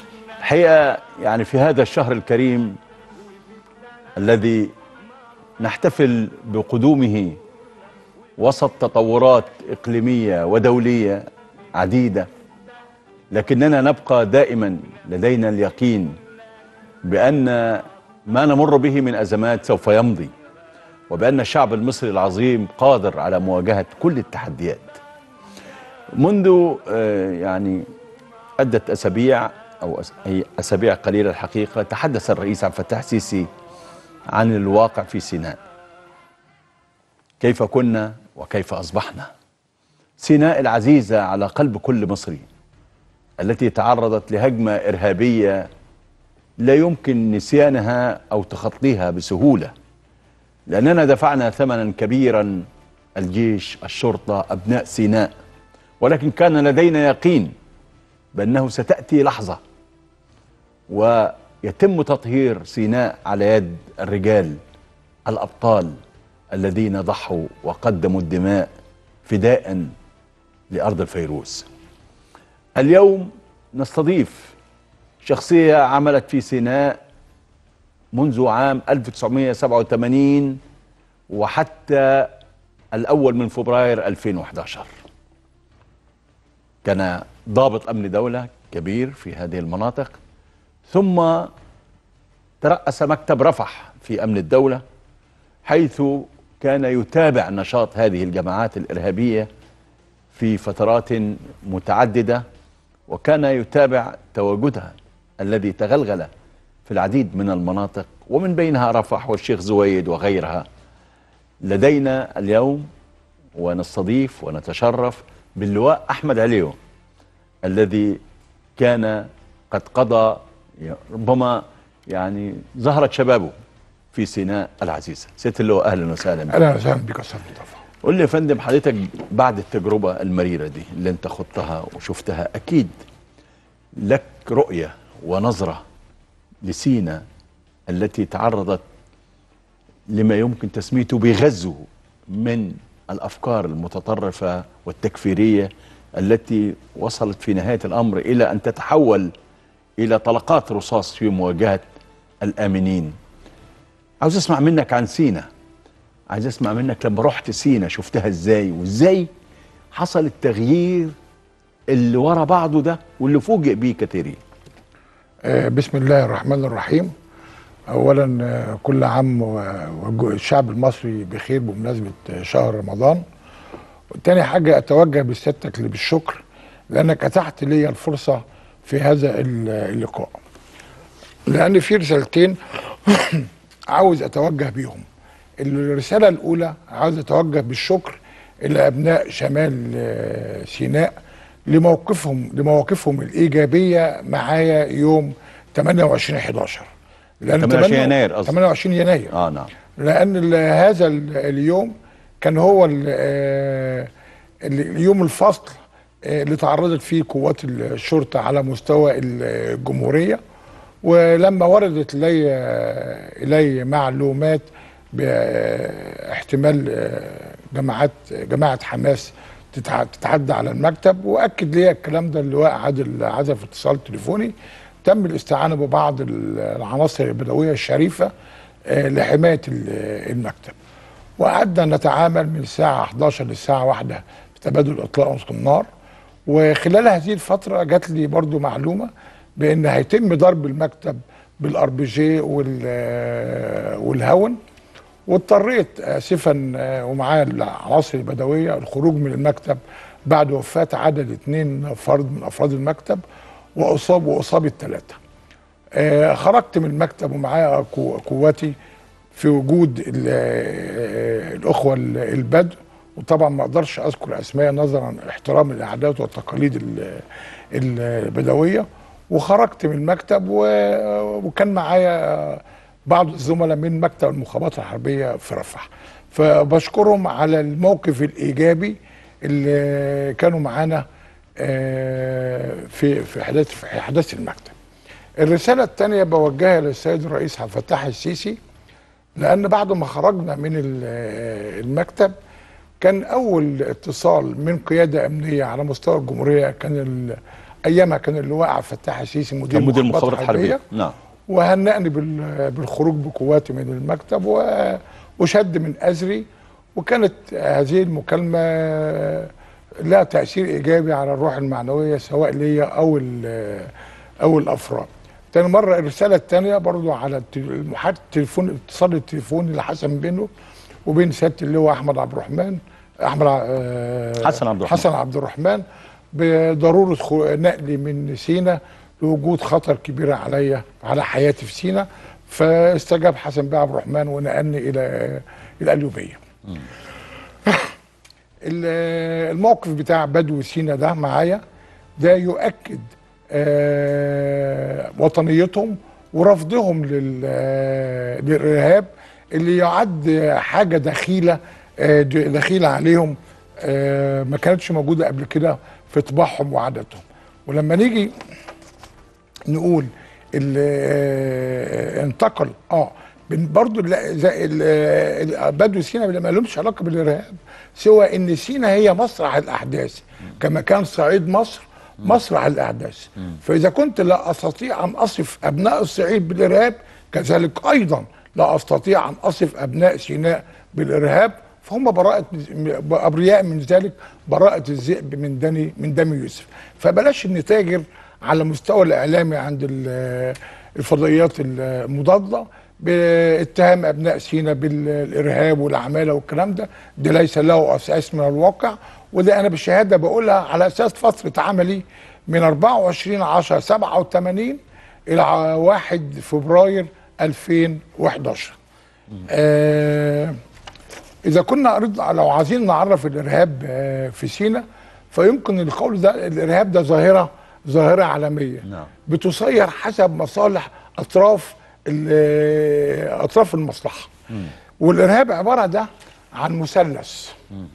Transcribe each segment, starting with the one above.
الحقيقة يعني في هذا الشهر الكريم الذي نحتفل بقدومه وسط تطورات إقليمية ودولية عديدة لكننا نبقى دائما لدينا اليقين بأن ما نمر به من أزمات سوف يمضي وبأن الشعب المصري العظيم قادر على مواجهة كل التحديات منذ آه، يعني عدة أسابيع أو أس- أي أسابيع قليلة الحقيقة تحدث الرئيس عبد الفتاح السيسي عن الواقع في سيناء كيف كنا وكيف أصبحنا سيناء العزيزة على قلب كل مصري التي تعرضت لهجمة إرهابية لا يمكن نسيانها أو تخطيها بسهولة لأننا دفعنا ثمنا كبيرا الجيش الشرطة أبناء سيناء ولكن كان لدينا يقين بأنه ستأتي لحظة ويتم تطهير سيناء على يد الرجال الأبطال الذين ضحوا وقدموا الدماء فداء لأرض الفيروز اليوم نستضيف شخصية عملت في سيناء منذ عام 1987 وحتى الأول من فبراير 2011 كان ضابط أمن دولة كبير في هذه المناطق ثم ترأس مكتب رفح في أمن الدولة حيث كان يتابع نشاط هذه الجماعات الإرهابية في فترات متعددة وكان يتابع تواجدها الذي تغلغل في العديد من المناطق ومن بينها رفح والشيخ زويد وغيرها لدينا اليوم ونستضيف ونتشرف باللواء أحمد عليو الذي كان قد قضى ربما يعني زهرة شبابه في سيناء العزيزة ست اللواء أهلا وسهلا بك اهلا وسهلا بك يا استاذ مصطفى قول لي يا فندم حضرتك بعد التجربة المريرة دي اللي انت خضتها وشفتها أكيد لك رؤية ونظرة لسينا التي تعرضت لما يمكن تسميته بغزو من الأفكار المتطرفة والتكفيرية التي وصلت في نهاية الأمر إلى أن تتحول إلى طلقات رصاص في مواجهة الآمنين عاوز أسمع منك عن سينا عايز اسمع منك لما رحت سينا شفتها ازاي وازاي حصل التغيير اللي ورا بعضه ده واللي فوجئ بيه كثيرين آه، بسم الله الرحمن الرحيم اولا آه، كل عام والشعب المصري بخير بمناسبه آه، شهر رمضان تاني حاجه اتوجه بسيادتك بالشكر لانك اتحت لي الفرصه في هذا ال- اللقاء لان في رسالتين عاوز اتوجه بيهم الرساله الاولى عاوز اتوجه بالشكر الى ابناء شمال آه، سيناء لموقفهم لمواقفهم الايجابيه معايا يوم 28 11 لان 28 يناير قصدي. 28 يناير اه نعم لان ال- هذا ال- اليوم كان هو ال- آه، ال- اليوم الفصل آه، اللي تعرضت فيه قوات الشرطه على مستوى الجمهوريه ولما وردت الي الي معلومات باحتمال آه، جماعات جماعه حماس تتع- تتعدى على المكتب واكد لي الكلام ده اللواء عادل عادل في اتصال تليفوني تم الاستعانه ببعض العناصر البدويه الشريفه آه، لحمايه ال- المكتب وقعدنا نتعامل من الساعه 11 للساعه 1 في تبادل اطلاق النار وخلال هذه الفتره جات لي برضو معلومه بان هيتم ضرب المكتب بالار بي جي والهون واضطريت اسفا آه، ومعايا العناصر البدويه الخروج من المكتب بعد وفاه عدد اثنين فرد من افراد المكتب واصاب واصاب الثلاثه. آه، خرجت من المكتب ومعايا قو- قواتي في وجود ال- آه، الاخوه ال- البدو وطبعا ما اقدرش اذكر اسماء نظرا احترام العادات والتقاليد ال- البدويه وخرجت من المكتب و- وكان معايا بعض الزملاء من مكتب المخابرات الحربيه في رفح فبشكرهم على الموقف الايجابي اللي كانوا معانا آه، في في احداث في احداث المكتب. الرساله الثانيه بوجهها للسيد الرئيس عبد الفتاح السيسي لان بعد ما خرجنا من ال- المكتب كان اول اتصال من قياده امنيه على مستوى الجمهوريه كان ال- ايامها كان اللواء عبد الفتاح السيسي مدير, كان مدير المخابرات المخابرات الحربيه نعم وهنأني بال- بالخروج بقواتي من المكتب و- وشد من أزري وكانت هذه المكالمة لها تأثير إيجابي على الروح المعنوية سواء ليا أو ال- أو الأفراد. تاني مرة الرسالة الثانية برضو على الت- المحادثة التليفون الاتصال التليفوني اللي حصل بينه وبين سيادة اللواء أحمد عبد الرحمن أحمد ع- آه، حسن عبد الرحمن. حسن عبد الرحمن بضروره خو- نقلي من سينا لوجود خطر كبير عليا على حياتي في سينا فاستجاب حسن بيه عبد الرحمن ونقلني الى الى القليوبيه. ال- الموقف بتاع بدو سينا ده معايا ده يؤكد آه، وطنيتهم ورفضهم لل- آه، للارهاب اللي يعد حاجه دخيله آه، د- دخيله عليهم آه، ما كانتش موجوده قبل كده في طباعهم وعاداتهم ولما نيجي نقول ال- آه، انتقل اه بن- برضو ال- زي ال- آه، بدو سينا ما لهمش علاقه بالارهاب سوى ان سينا هي مسرح الاحداث كما كان صعيد مصر مسرح الاحداث فاذا كنت لا استطيع ان اصف ابناء الصعيد بالارهاب كذلك ايضا لا استطيع ان اصف ابناء سيناء بالارهاب فهم براءة ابرياء من ذلك براءة الذئب من دم من دم يوسف فبلاش نتاجر على مستوى الاعلامي عند ال- الفضائيات المضاده باتهام ابناء سينا بالارهاب والعماله والكلام ده ده ليس له اساس من الواقع وده انا بالشهاده بقولها على اساس فتره عملي من 24 10 87 الى 1 فبراير 2011 آه اذا كنا أردنا لو عايزين نعرف الارهاب آه، في سينا فيمكن القول ده الارهاب ده ظاهره ظاهره عالميه نعم. بتصير حسب مصالح اطراف ال- اطراف المصلحه والارهاب عباره ده عن مثلث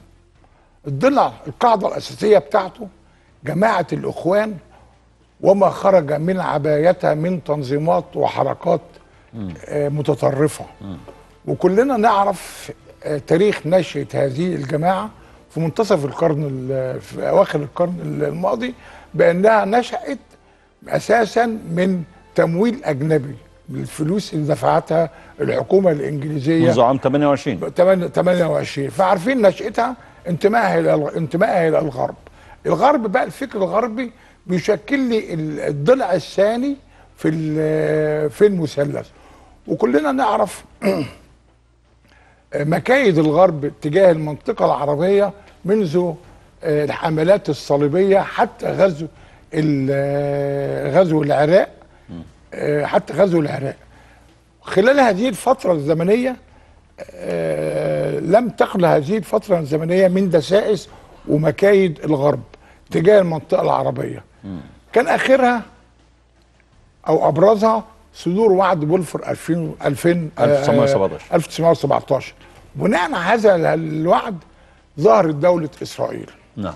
الضلع القاعده الاساسيه بتاعته جماعه الاخوان وما خرج من عبايتها من تنظيمات وحركات آه، متطرفه وكلنا نعرف آه، تاريخ نشأة هذه الجماعة في منتصف القرن ال- في أواخر القرن الماضي بأنها نشأت أساسا من تمويل أجنبي الفلوس اللي دفعتها الحكومة الإنجليزية منذ عام 28 تمن- 28 فعارفين نشأتها انتمائها الى انتمائها الى الغرب الغرب بقى الفكر الغربي بيشكل لي ال- الضلع الثاني في ال- في المثلث وكلنا نعرف مكايد الغرب تجاه المنطقة العربية منذ آه، الحملات الصليبية حتى غزو ال- آه، غزو العراق آه، حتى غزو العراق خلال هذه الفترة الزمنية آه، لم تخل هذه الفترة الزمنية من دسائس ومكايد الغرب تجاه المنطقة العربية كان آخرها أو أبرزها صدور وعد بولفور 2000 2000 آه، 1917. 1917 بناء على هذا الوعد ظهرت دولة إسرائيل نعم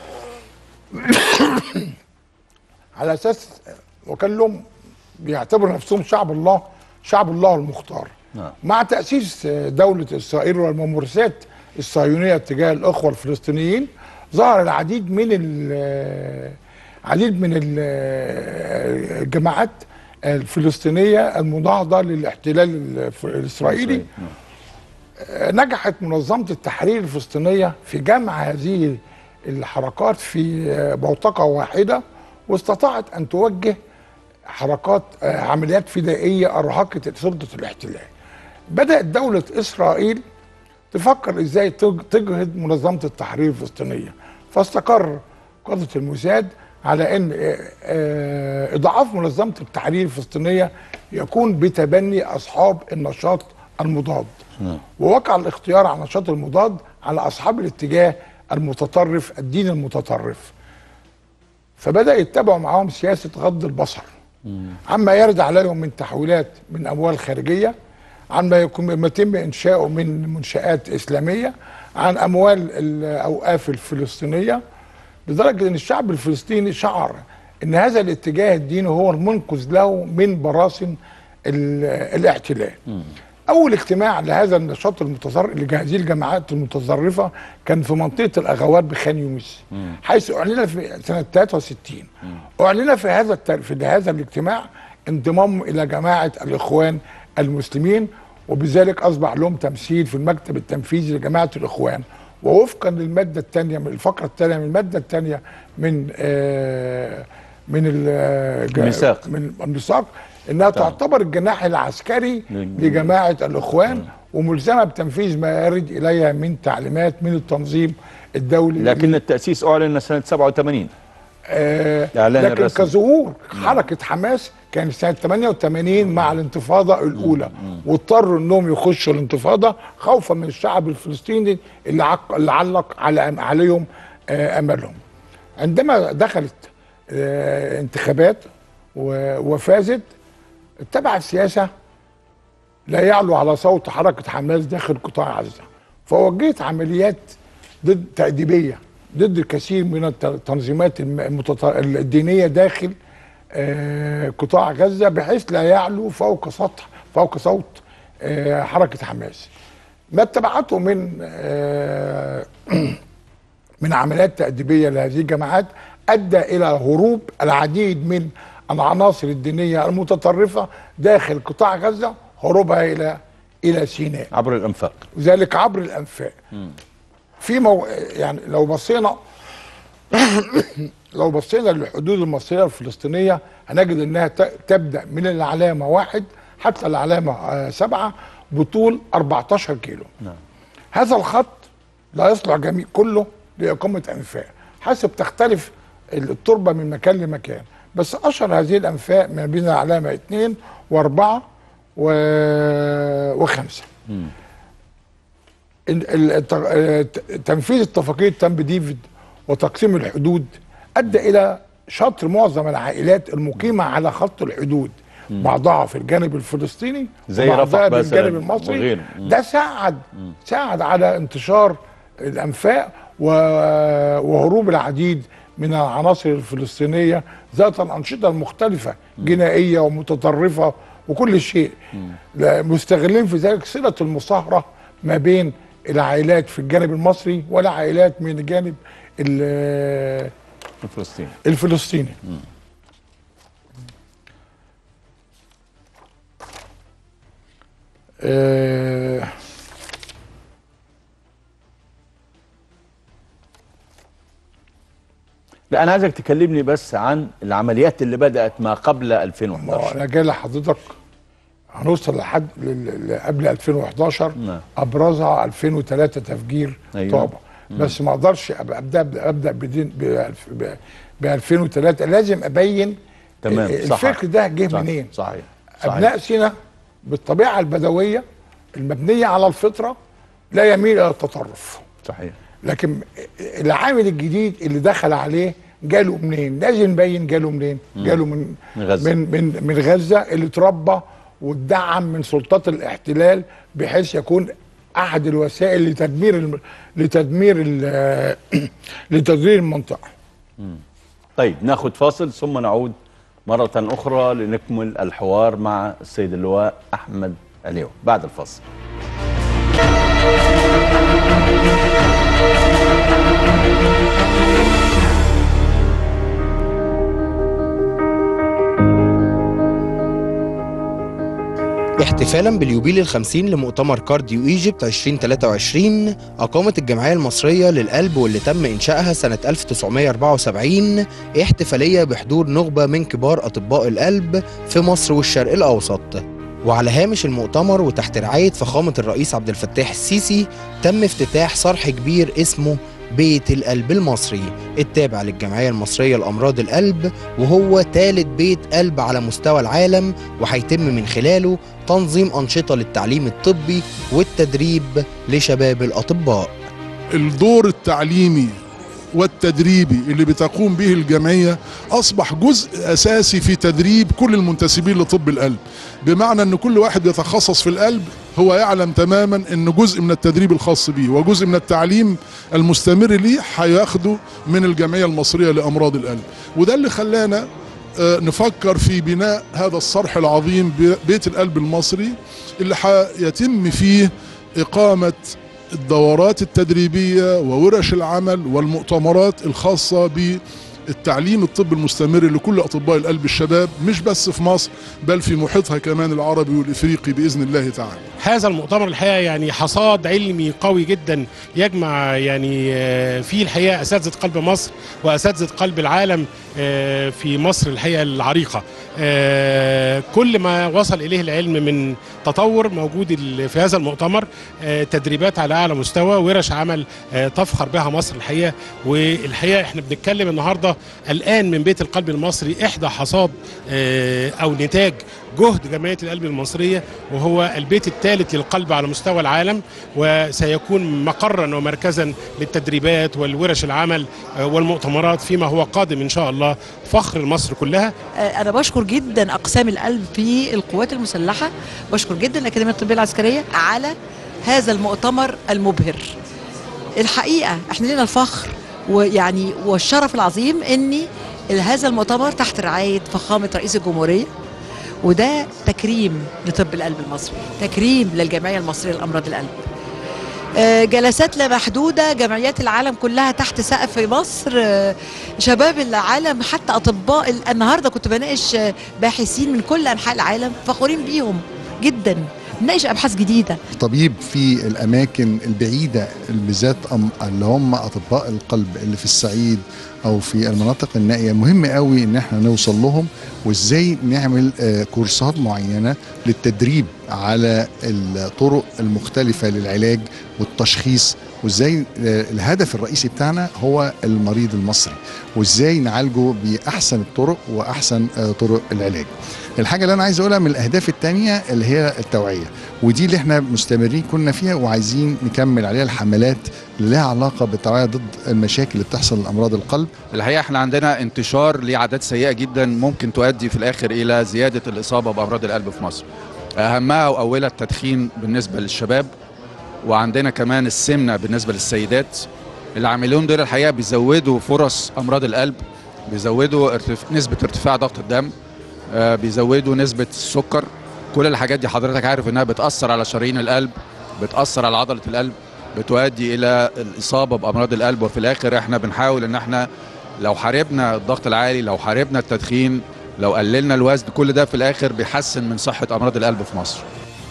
على اساس وكان لهم بيعتبروا نفسهم شعب الله شعب الله المختار نعم. مع تاسيس دوله اسرائيل والممارسات الصهيونيه تجاه الاخوه الفلسطينيين ظهر العديد من ال- عديد من ال- الجماعات الفلسطينيه المناهضه للاحتلال الف- الاسرائيلي نجحت منظمة التحرير الفلسطينية في جمع هذه الحركات في بوتقة واحدة واستطاعت أن توجه حركات آه، عمليات فدائية أرهقت سلطة الاحتلال بدأت دولة إسرائيل تفكر إزاي تج- تجهد منظمة التحرير الفلسطينية فاستقر قادة الموساد على أن آه، آه، إضعاف منظمة التحرير الفلسطينية يكون بتبني أصحاب النشاط المضاد ووقع الاختيار على النشاط المضاد على أصحاب الاتجاه المتطرف الدين المتطرف فبدأ يتبعوا معاهم سياسة غض البصر عما يرد عليهم من تحويلات من أموال خارجية عن ما يكون ما يتم إنشاؤه من منشآت إسلامية عن أموال الأوقاف الفلسطينية لدرجة أن الشعب الفلسطيني شعر أن هذا الاتجاه الديني هو المنقذ له من براثن ال- الاحتلال اول اجتماع لهذا النشاط المتظرف لهذه الجماعات المتظرفه كان في منطقه الاغوات بخان يونس حيث اعلن في سنه 63 اعلن في هذا التر... في هذا الاجتماع انضمام الى جماعه الاخوان المسلمين وبذلك اصبح لهم تمثيل في المكتب التنفيذي لجماعه الاخوان ووفقا للماده الثانيه من الفقره الثانيه من الماده الثانيه من آه من ال- الميثاق. من الميثاق انها طبعا. تعتبر الجناح العسكري لل- لجماعه الاخوان وملزمه بتنفيذ ما يرد اليها من تعليمات من التنظيم الدولي لكن التاسيس اعلن سنه 87 آه الإعلان لكن الرسمي. كظهور حركه حماس كان سنه 88 مع الانتفاضه الاولى واضطروا انهم يخشوا الانتفاضه خوفا من الشعب الفلسطيني اللي, عق... اللي علق على عليهم آه املهم عندما دخلت آه انتخابات و... وفازت اتبع السياسه لا يعلو على صوت حركه حماس داخل قطاع غزه فوجهت عمليات ضد تأديبية ضد الكثير من الت- التنظيمات الم- المتط- الدينية داخل آه، قطاع غزة بحيث لا يعلو فوق سطح فوق صوت آه، حركة حماس ما اتبعته من آه، من عمليات تأديبية لهذه الجماعات أدى إلى هروب العديد من العناصر الدينية المتطرفة داخل قطاع غزة هروبها إلى إلى سيناء عبر الانفاق ذلك عبر الانفاق في مو... يعني لو بصينا لو بصينا للحدود المصريه الفلسطينيه هنجد انها ت... تبدا من العلامه واحد حتى العلامه آه سبعه بطول 14 كيلو نعم. هذا الخط لا يصلح جميع كله لاقامه انفاق حسب تختلف التربه من مكان لمكان بس اشهر هذه الانفاق ما بين العلامه اثنين واربعه و... وخمسه ال- ال- الت- آه، ت- تنفيذ اتفاقيه تامب ديفيد وتقسيم الحدود ادى الى شطر معظم العائلات المقيمه على خط الحدود بعضها في الجانب الفلسطيني زي وبعضها رفح في مثلاً الجانب المصري وغيره. مم. ده ساعد ساعد على انتشار الانفاق و- وهروب العديد من العناصر الفلسطينيه ذات الانشطه المختلفه جنائيه ومتطرفه وكل شيء لا- مستغلين في ذلك صله المصاهره ما بين العائلات في الجانب المصري والعائلات من الجانب ال- فلسطين الفلسطيني آه لا انا عايزك تكلمني بس عن العمليات اللي بدات ما قبل ما هو 2011 انا جاي لحضرتك هنوصل لحد لل- ل- قبل 2011 نعم. ابرزها 2003 تفجير أيوة. طابه بس ما اقدرش أب- ابدا ابدا بدين ب 2003 لازم ابين تمام صح الفكر ده جه صح. منين صحيح صحيح ابناء سينا بالطبيعه البدويه المبنيه على الفطره لا يميل الى التطرف صحيح لكن العامل الجديد اللي دخل عليه جاله منين لازم نبين جاله منين جاله من من غزة. من من, من غزه اللي اتربى واتدعم من سلطات الاحتلال بحيث يكون احد الوسائل لتدمير الم... لتدمير ال... لتدمير المنطقه طيب ناخذ فاصل ثم نعود مرة أخرى لنكمل الحوار مع السيد اللواء أحمد اليوم بعد الفاصل احتفالا باليوبيل الخمسين لمؤتمر كارديو ايجيبت 2023 أقامت الجمعية المصرية للقلب واللي تم إنشائها سنة 1974 احتفالية بحضور نخبة من كبار أطباء القلب في مصر والشرق الأوسط وعلى هامش المؤتمر وتحت رعاية فخامة الرئيس عبد الفتاح السيسي تم افتتاح صرح كبير اسمه بيت القلب المصري التابع للجمعية المصرية لأمراض القلب وهو ثالث بيت قلب على مستوى العالم وهيتم من خلاله تنظيم أنشطة للتعليم الطبي والتدريب لشباب الأطباء الدور التعليمي والتدريبي اللي بتقوم به الجمعية أصبح جزء أساسي في تدريب كل المنتسبين لطب القلب بمعنى أن كل واحد يتخصص في القلب هو يعلم تماما أن جزء من التدريب الخاص به وجزء من التعليم المستمر ليه هياخده من الجمعية المصرية لأمراض القلب وده اللي خلانا آه، نفكر في بناء هذا الصرح العظيم ب- بيت القلب المصري اللي حيتم فيه إقامة الدورات التدريبية وورش العمل والمؤتمرات الخاصة بالتعليم الطب المستمر لكل أطباء القلب الشباب مش بس في مصر بل في محيطها كمان العربي والإفريقي بإذن الله تعالى هذا المؤتمر الحقيقه يعني حصاد علمي قوي جدا يجمع يعني آه، فيه الحقيقه اساتذه قلب مصر واساتذه قلب العالم آه، في مصر الحقيقه العريقه آه، كل ما وصل اليه العلم من تطور موجود ال- في هذا المؤتمر آه، تدريبات على اعلى مستوى ورش عمل آه، تفخر بها مصر الحقيقه والحقيقه احنا بنتكلم النهارده الان من بيت القلب المصري احدى حصاد آه، او نتاج جهد جمعيه القلب المصريه وهو البيت الثالث للقلب على مستوى العالم وسيكون مقرا ومركزا للتدريبات والورش العمل آه، والمؤتمرات فيما هو قادم ان شاء الله فخر مصر كلها آه، انا بشكر جدا اقسام القلب في القوات المسلحه بشكر جدا الاكاديميه الطبيه العسكريه على هذا المؤتمر المبهر الحقيقه احنا لنا الفخر ويعني والشرف العظيم ان هذا المؤتمر تحت رعايه فخامه رئيس الجمهوريه وده تكريم لطب القلب المصري تكريم للجمعيه المصريه لامراض القلب آه، جلسات لا محدوده جمعيات العالم كلها تحت سقف مصر آه، شباب العالم حتى اطباء ال- النهارده كنت بناقش آه، باحثين من كل انحاء العالم فخورين بيهم جدا نناقش ابحاث جديده طبيب في الاماكن البعيده بالذات أم- اللي هم اطباء القلب اللي في الصعيد او في المناطق النائيه مهم قوي ان احنا نوصل لهم وازاي نعمل آه، كورسات معينه للتدريب على الطرق المختلفه للعلاج والتشخيص وازاي آه، الهدف الرئيسي بتاعنا هو المريض المصري وازاي نعالجه باحسن الطرق واحسن آه، طرق العلاج الحاجه اللي انا عايز اقولها من الاهداف الثانيه اللي هي التوعيه ودي اللي احنا مستمرين كنا فيها وعايزين نكمل عليها الحملات اللي لها علاقه بالتوعيه ضد المشاكل اللي بتحصل لامراض القلب الحقيقه احنا عندنا انتشار لعادات سيئه جدا ممكن تؤدي في الاخر الى زياده الاصابه بامراض القلب في مصر. اهمها واولها التدخين بالنسبه للشباب وعندنا كمان السمنه بالنسبه للسيدات. العاملون دول الحقيقه بيزودوا فرص امراض القلب بيزودوا ارتف... نسبه ارتفاع ضغط الدم آه، بيزودوا نسبه السكر كل الحاجات دي حضرتك عارف انها بتاثر على شرايين القلب بتاثر على عضله القلب بتؤدي الى الاصابه بامراض القلب وفي الاخر احنا بنحاول ان احنا لو حاربنا الضغط العالي لو حاربنا التدخين لو قللنا الوزن كل ده في الاخر بيحسن من صحه امراض القلب في مصر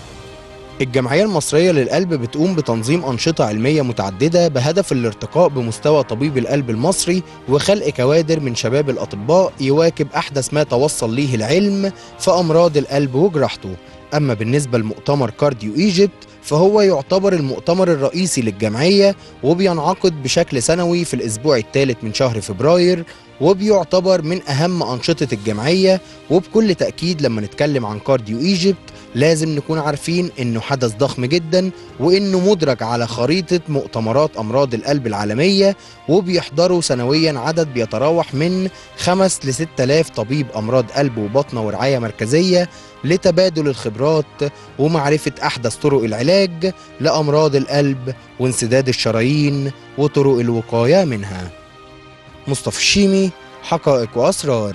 الجمعية المصرية للقلب بتقوم بتنظيم أنشطة علمية متعددة بهدف الارتقاء بمستوى طبيب القلب المصري وخلق كوادر من شباب الأطباء يواكب أحدث ما توصل ليه العلم في أمراض القلب وجراحته أما بالنسبة لمؤتمر كارديو إيجيبت فهو يعتبر المؤتمر الرئيسي للجمعية وبينعقد بشكل سنوي في الأسبوع الثالث من شهر فبراير وبيعتبر من أهم أنشطة الجمعية وبكل تأكيد لما نتكلم عن كارديو إيجيبت لازم نكون عارفين انه حدث ضخم جدا وانه مدرج على خريطة مؤتمرات امراض القلب العالمية وبيحضروا سنويا عدد بيتراوح من 5 ل 6000 طبيب امراض قلب وبطنة ورعاية مركزية لتبادل الخبرات ومعرفة احدث طرق العلاج لامراض القلب وانسداد الشرايين وطرق الوقاية منها مصطفى الشيمي حقائق واسرار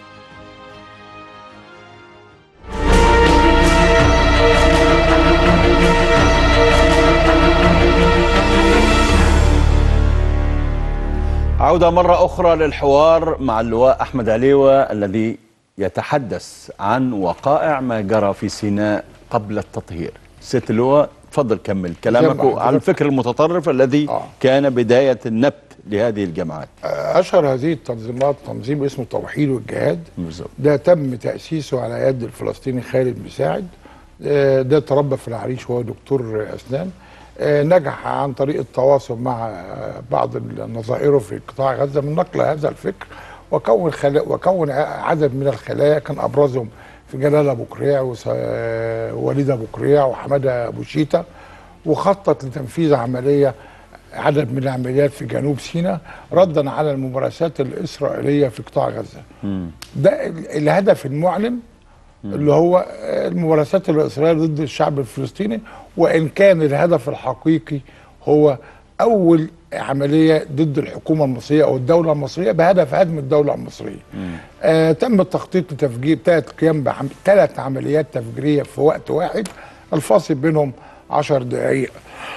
عودة مرة أخرى للحوار مع اللواء أحمد عليوة الذي يتحدث عن وقائع ما جرى في سيناء قبل التطهير ست اللواء تفضل كمل كلامك زي ما عن الفكر المتطرف الذي آه. كان بداية النبت لهذه الجماعات اشهر هذه التنظيمات تنظيم اسمه توحيد والجهاد بالظبط ده تم تاسيسه على يد الفلسطيني خالد مساعد آه، ده تربى في العريش وهو دكتور اسنان آه، نجح عن طريق التواصل مع آه، بعض نظائره في قطاع غزه من نقل هذا الفكر وكون خلا وكون عدد من الخلايا كان ابرزهم في جلال ابو قريع وس- آه، ووليد ابو قريع وحماده ابو شيته وخطط لتنفيذ عمليه عدد من العمليات في جنوب سيناء ردا على الممارسات الاسرائيليه في قطاع غزه. ده ال- الهدف المعلن اللي هو الممارسات الاسرائيليه ضد الشعب الفلسطيني وان كان الهدف الحقيقي هو اول عمليه ضد الحكومه المصريه او الدوله المصريه بهدف هدم الدوله المصريه. آه تم التخطيط لتفجير ثلاث قيام ثلاث عمليات تفجيريه في وقت واحد الفاصل بينهم 10 دقائق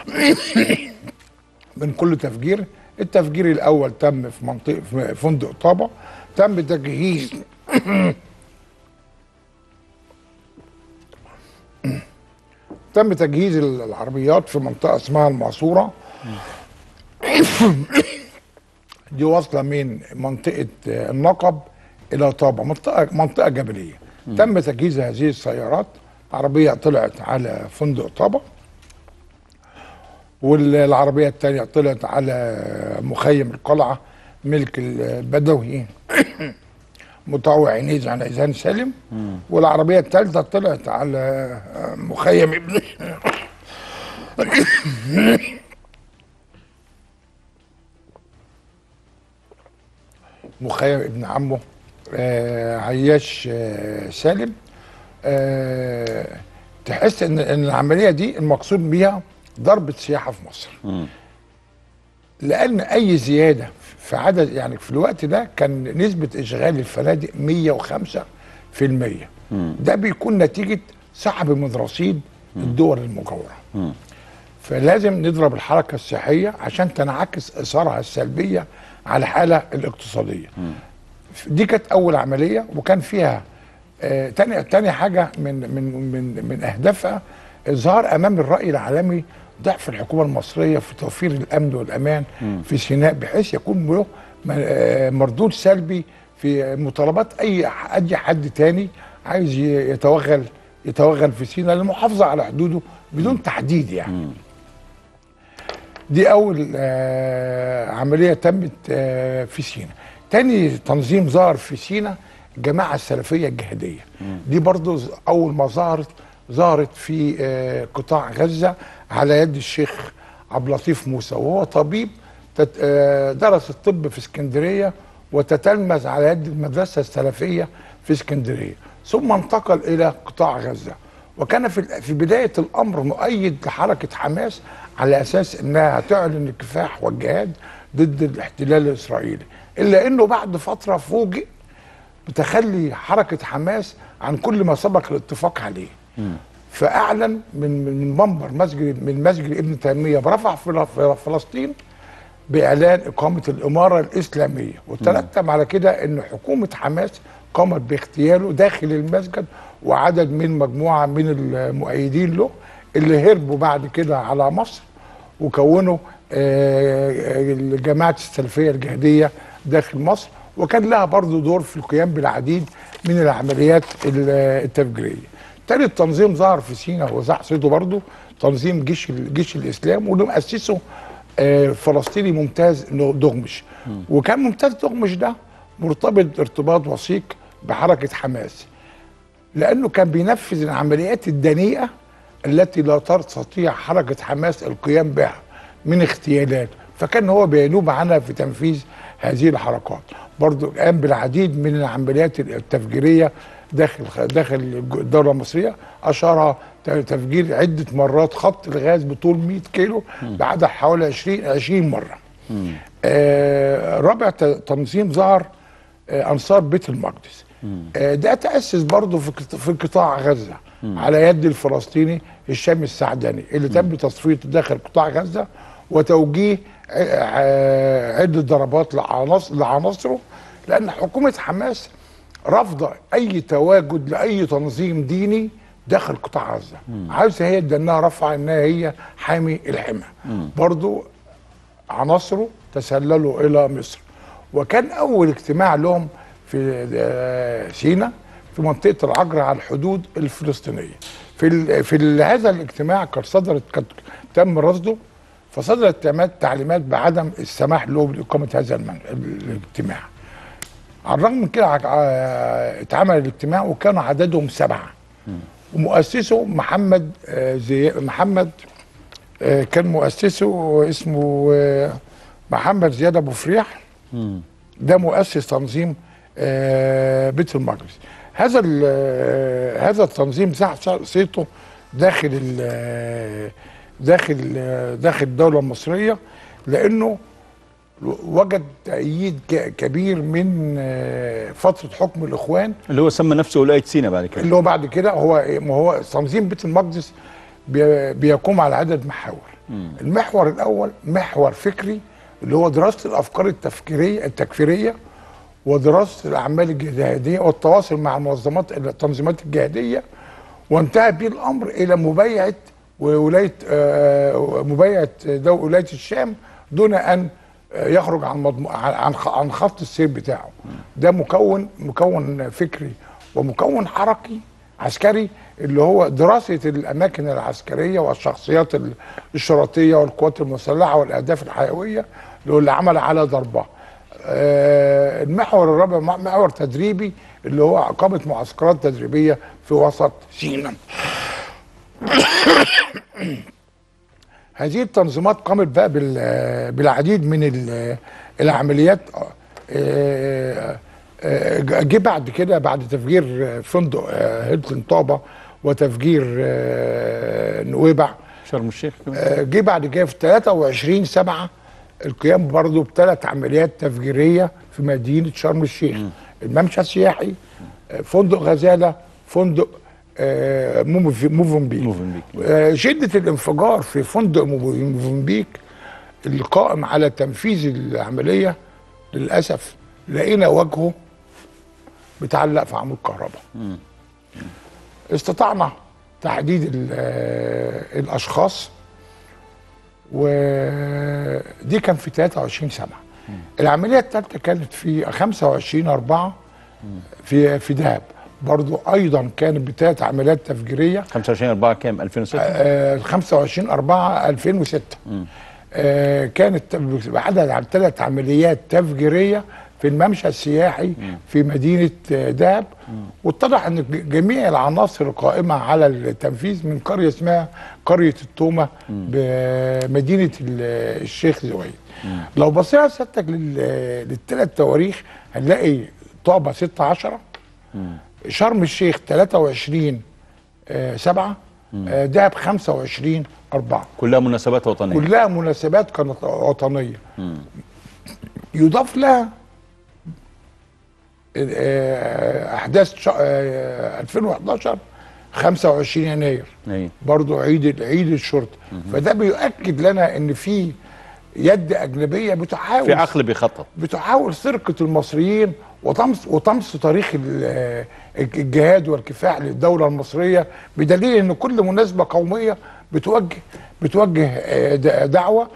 من كل تفجير التفجير الاول تم في منطقه في فندق طابا تم تجهيز تم تجهيز العربيات في منطقه اسمها المعصوره دي واصله من منطقه النقب الى طابا منطقه منطقه جبليه تم تجهيز هذه السيارات عربيه طلعت على فندق طابا والعربيه الثانيه طلعت على مخيم القلعه ملك البدوي مطوع عينيز عن عيزان سالم والعربيه الثالثه طلعت على مخيم ابن مخيم ابن عمه آه عياش آه سالم آه تحس ان ان العمليه دي المقصود بيها ضربه سياحه في مصر لان اي زياده في عدد يعني في الوقت ده كان نسبه اشغال الفنادق 105% ده بيكون نتيجه سحب من رصيد الدول المجاوره فلازم نضرب الحركه السياحيه عشان تنعكس اثارها السلبيه على الحاله الاقتصاديه دي كانت اول عمليه وكان فيها آه تاني تاني حاجه من من من من اهدافها اظهار امام الراي العالمي ضعف الحكومه المصريه في توفير الامن والامان م. في سيناء بحيث يكون له مردود سلبي في مطالبات اي اي حد تاني عايز يتوغل يتوغل في سيناء للمحافظه على حدوده بدون تحديد يعني م. دي اول آه عمليه تمت آه في سيناء تاني تنظيم ظهر في سيناء الجماعه السلفيه الجهاديه دي برضو اول ما ظهرت ظهرت في آه قطاع غزه على يد الشيخ عبد اللطيف موسى وهو طبيب درس الطب في اسكندريه وتتلمذ على يد المدرسه السلفيه في اسكندريه ثم انتقل الى قطاع غزه وكان في في بدايه الامر مؤيد لحركه حماس على اساس انها تعلن الكفاح والجهاد ضد الاحتلال الاسرائيلي الا انه بعد فتره فوجئ بتخلي حركه حماس عن كل ما سبق الاتفاق عليه فاعلن من من منبر مسجد من مسجد ابن تيميه برفع في فلسطين باعلان اقامه الاماره الاسلاميه وترتب على كده ان حكومه حماس قامت باغتياله داخل المسجد وعدد من مجموعه من المؤيدين له اللي هربوا بعد كده على مصر وكونوا جماعه السلفيه الجهاديه داخل مصر وكان لها برضه دور في القيام بالعديد من العمليات التفجيريه. تالت تنظيم ظهر في سيناء وزع صيته برضه تنظيم جيش جيش الاسلام واللي مؤسسه فلسطيني ممتاز دغمش وكان ممتاز دغمش ده مرتبط ارتباط وثيق بحركه حماس لانه كان بينفذ العمليات الدنيئه التي لا تستطيع حركه حماس القيام بها من اغتيالات فكان هو بينوب عنها في تنفيذ هذه الحركات برضو قام بالعديد من العمليات التفجيريه داخل داخل الدوله المصريه اشار تفجير عده مرات خط الغاز بطول 100 كيلو بعدد حوالي 20 20 مره. آه رابع تنظيم ظهر آه انصار بيت المقدس. آه ده تاسس برضه في في قطاع غزه على يد الفلسطيني هشام السعداني اللي تم تصفيته داخل قطاع غزه وتوجيه عده ضربات لعناصر لعناصره لان حكومه حماس رافضه اي تواجد لاي تنظيم ديني داخل قطاع غزه عاوزه هي انها رافعه انها هي حامي الحمى برضو عناصره تسللوا الى مصر وكان اول اجتماع لهم في سينا في منطقه العجره على الحدود الفلسطينيه في ال في ال هذا الاجتماع كان صدرت كان تم رصده فصدرت تعليمات بعدم السماح له باقامه هذا الاجتماع على الرغم من كده اتعمل الاجتماع وكانوا عددهم سبعه ومؤسسه محمد زي محمد كان مؤسسه اسمه محمد زياد ابو فريح ده مؤسس تنظيم بيت المقدس هذا هذا التنظيم زع صيته داخل داخل داخل الدوله المصريه لانه وجد تأييد ك- كبير من آه، فترة حكم الإخوان اللي هو سمى نفسه ولايه سينا بعد كده اللي هو بعد كده هو ما هو تنظيم بيت المقدس بي- بيقوم على عدد محاور المحور الاول محور فكري اللي هو دراسه الافكار التفكيريه التكفيريه ودراسه الاعمال الجهاديه والتواصل مع المنظمات التنظيمات الجهاديه وانتهى به الامر الى مبايعه ولايه آه، مبايعه دو ولايه الشام دون ان آه، يخرج عن مضمو عن عن خط السير بتاعه ده مكون مكون فكري ومكون حركي عسكري اللي هو دراسه الاماكن العسكريه والشخصيات ال- الشرطيه والقوات المسلحه والاهداف الحيويه اللي هو اللي عمل على ضربها آه، المحور الرابع مح- محور تدريبي اللي هو اقامه معسكرات تدريبيه في وسط سيناء هذه التنظيمات قامت بقى بال- بالعديد من ال- العمليات آه، آه، جه بعد كده بعد تفجير فندق آه، هيلتون طابة وتفجير آه، نويبع شرم الشيخ كمان. آه، جه بعد كده في 23 7 القيام برضه بثلاث عمليات تفجيريه في مدينه شرم الشيخ الممشى السياحي آه، فندق غزاله فندق آه، موف- موفنبيك موفنبيك. آه، شده الانفجار في فندق موف- موفنبيك القائم على تنفيذ العمليه للاسف لقينا وجهه متعلق في عمود كهرباء استطعنا تحديد ال- آه، الاشخاص ودي كان في 23 7 العمليه الثالثه كانت في 25 4 في في دهب برضو ايضا كانت بثلاث عمليات تفجيريه 25 4 كام 2006 آه، 25 4 2006 آه، كانت بعدد عن ثلاث عمليات تفجيريه في الممشى السياحي في مدينه آه، دهب واتضح ان ج- جميع العناصر القائمه على التنفيذ من قريه اسمها قريه التومه بمدينه ال- الشيخ زويد لو بصينا سيادتك لل- للثلاث تواريخ هنلاقي طابه 6 10 شرم الشيخ 23 آه، 7 آه، دهب 25 4 كلها مناسبات وطنيه كلها مناسبات كانت وطنيه يضاف لها آه، احداث شا- آه، 2011 25 يناير أيوة. برضو عيد عيد الشرطه فده بيؤكد لنا ان في يد اجنبيه بتحاول في عقل بيخطط بتحاول سرقه المصريين وطمس وطمس تاريخ ال- الجهاد والكفاح للدوله المصريه بدليل ان كل مناسبه قوميه بتوجه بتوجه آه، د- دعوه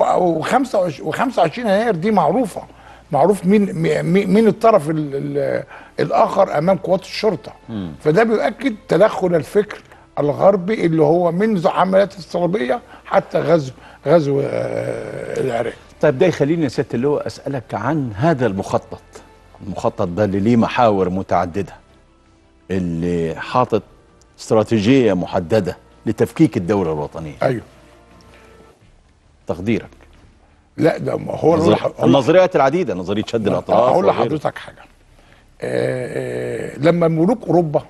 و25 يناير دي معروفه معروف مين مين مين الطرف ال ال الاخر امام قوات الشرطه فده بيؤكد تدخل الفكر الغربي اللي هو منذ عمليات الصليبيه حتى غزو غزو آه، العراق طيب ده يخليني يا سياده اللواء اسالك عن هذا المخطط المخطط ده اللي ليه محاور متعدده اللي حاطط استراتيجيه محدده لتفكيك الدوله الوطنيه ايوه تقديرك لا ده ما هو نظر- أقول- النظريات العديده نظريه شد الاطراف اقول وغيره. لحضرتك حاجه آه، آه، لما ملوك اوروبا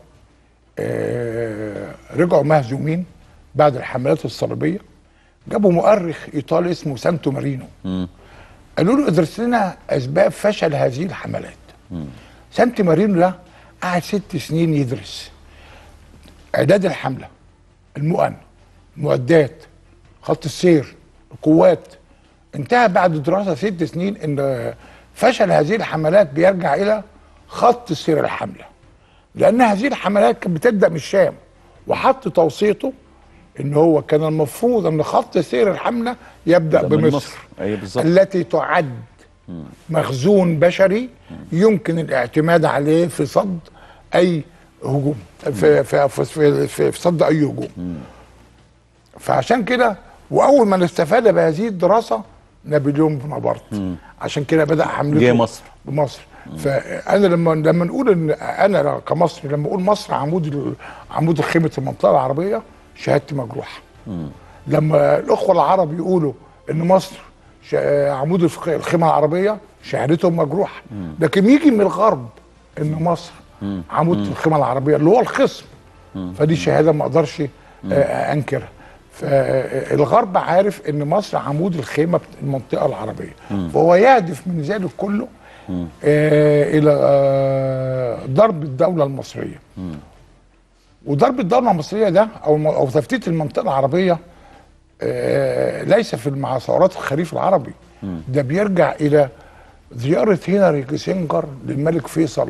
آه، رجعوا مهزومين بعد الحملات الصليبيه جابوا مؤرخ ايطالي اسمه سانتو مارينو قالوا له ادرس لنا اسباب فشل هذه الحملات سانتو مارينو ده قعد ست سنين يدرس اعداد الحمله المؤن المعدات خط السير القوات انتهى بعد دراسه ست سنين ان فشل هذه الحملات بيرجع الى خط سير الحمله لان هذه الحملات كانت بتبدا من الشام وحط توصيته ان هو كان المفروض ان خط سير الحمله يبدا ده من بمصر مصر. أيوة بالظبط. التي تعد مخزون بشري يمكن الاعتماد عليه في صد اي هجوم في في في, في, في, في صد اي هجوم فعشان كده واول من استفاد بهذه الدراسه نابليون بونابرت عشان كده بدا حملته جه مصر. بمصر فانا لما لما نقول ان انا كمصري لما اقول مصر عمود ال- عمود خيمه المنطقه العربيه شهادتي مجروحه لما الاخوه العرب يقولوا ان مصر ش- عمود الخ- الخيمه العربيه شهادتهم مجروحه لكن يجي من الغرب ان مصر عمود الخيمه العربيه اللي هو الخصم فدي شهاده ما اقدرش آه، انكرها فالغرب عارف ان مصر عمود الخيمه بتاع المنطقه العربيه فهو يهدف من ذلك كله آه الى آه ضرب الدوله المصريه وضرب الدوله المصريه ده او م- او تفتيت المنطقه العربيه آه ليس في مع ثورات الخريف العربي ده بيرجع الى زياره هنري كيسنجر للملك فيصل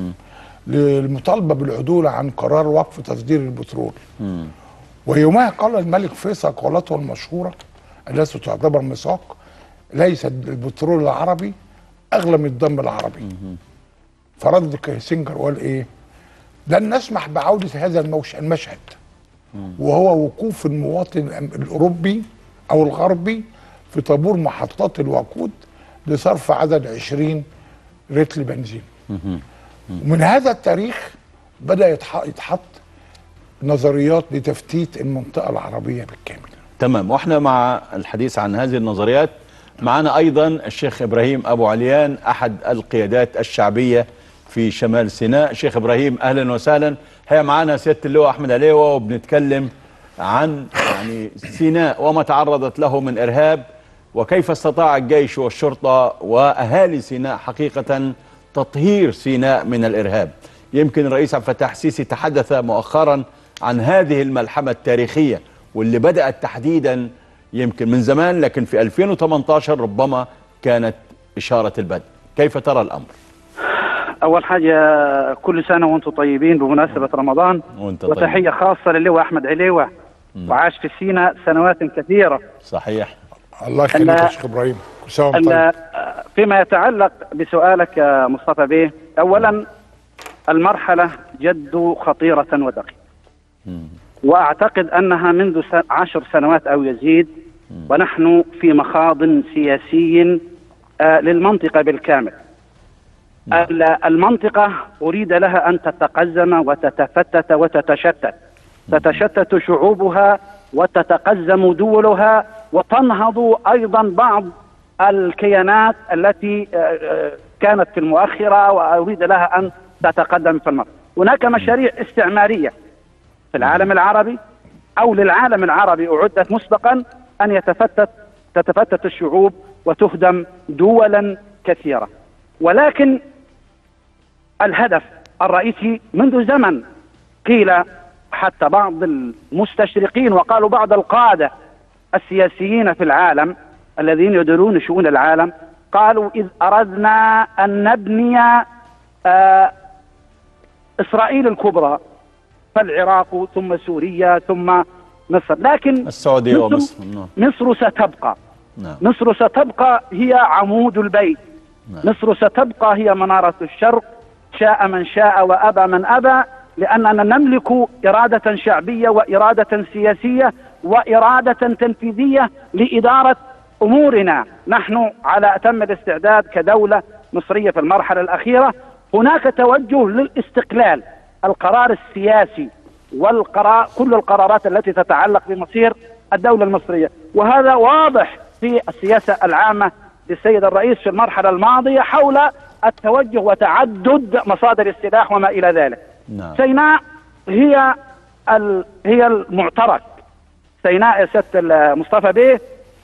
للمطالبه بالعدول عن قرار وقف تصدير البترول ويومها قال الملك فيصل قولته المشهوره التي تعتبر ميثاق ليس البترول العربي اغلى من الدم العربي فرد كيسنجر وقال ايه لن نسمح بعوده هذا الموش المشهد وهو وقوف المواطن الأم- الاوروبي او الغربي في طابور محطات الوقود لصرف عدد 20 رتل بنزين ومن هذا التاريخ بدا يتح- يتحط نظريات لتفتيت المنطقه العربيه بالكامل تمام واحنا مع الحديث عن هذه النظريات معنا ايضا الشيخ ابراهيم ابو عليان احد القيادات الشعبيه في شمال سيناء شيخ ابراهيم اهلا وسهلا هي معنا سياده اللواء احمد عليوه وبنتكلم عن يعني سيناء وما تعرضت له من ارهاب وكيف استطاع الجيش والشرطه واهالي سيناء حقيقه تطهير سيناء من الارهاب يمكن الرئيس عبد الفتاح السيسي تحدث مؤخرا عن هذه الملحمه التاريخيه واللي بدات تحديدا يمكن من زمان لكن في 2018 ربما كانت اشاره البدء كيف ترى الامر اول حاجه كل سنه وانتم طيبين بمناسبه رمضان وانت طيب وتحيه خاصه للواء احمد عليوه وعاش في سيناء سنوات كثيره صحيح الله يخليك يا ال- شيخ ابراهيم كل سنه وأنت طيب. ال- فيما يتعلق بسؤالك يا مصطفى بيه اولا المرحله جد خطيره ودقيقه واعتقد انها منذ س- عشر سنوات او يزيد ونحن في مخاض سياسي آه، للمنطقه بالكامل ال- المنطقه اريد لها ان تتقزم وتتفتت وتتشتت تتشتت شعوبها وتتقزم دولها وتنهض ايضا بعض الكيانات التي آه، آه، كانت في المؤخره واريد لها ان تتقدم في المرض هناك مشاريع استعماريه في العالم العربي او للعالم العربي اعدت مسبقا ان يتفتت تتفتت الشعوب وتهدم دولا كثيره ولكن الهدف الرئيسي منذ زمن قيل حتى بعض المستشرقين وقالوا بعض القاده السياسيين في العالم الذين يديرون شؤون العالم قالوا اذ اردنا ان نبني آه اسرائيل الكبرى فالعراق ثم سوريا ثم مصر لكن السعوديه مصر- ومصر نعم. مصر ستبقى نعم مصر ستبقى هي عمود البيت مصر ستبقى هي منارة الشرق شاء من شاء وأبى من أبى لأننا نملك إرادة شعبية وإرادة سياسية وإرادة تنفيذية لإدارة أمورنا نحن على أتم الاستعداد كدولة مصرية في المرحلة الأخيرة هناك توجه للاستقلال القرار السياسي والقرار كل القرارات التي تتعلق بمصير الدولة المصرية وهذا واضح في السياسة العامة للسيد الرئيس في المرحلة الماضية حول التوجه وتعدد مصادر السلاح وما إلى ذلك نعم سيناء هي ال... هي المعترك سيناء يا سيادة مصطفى بيه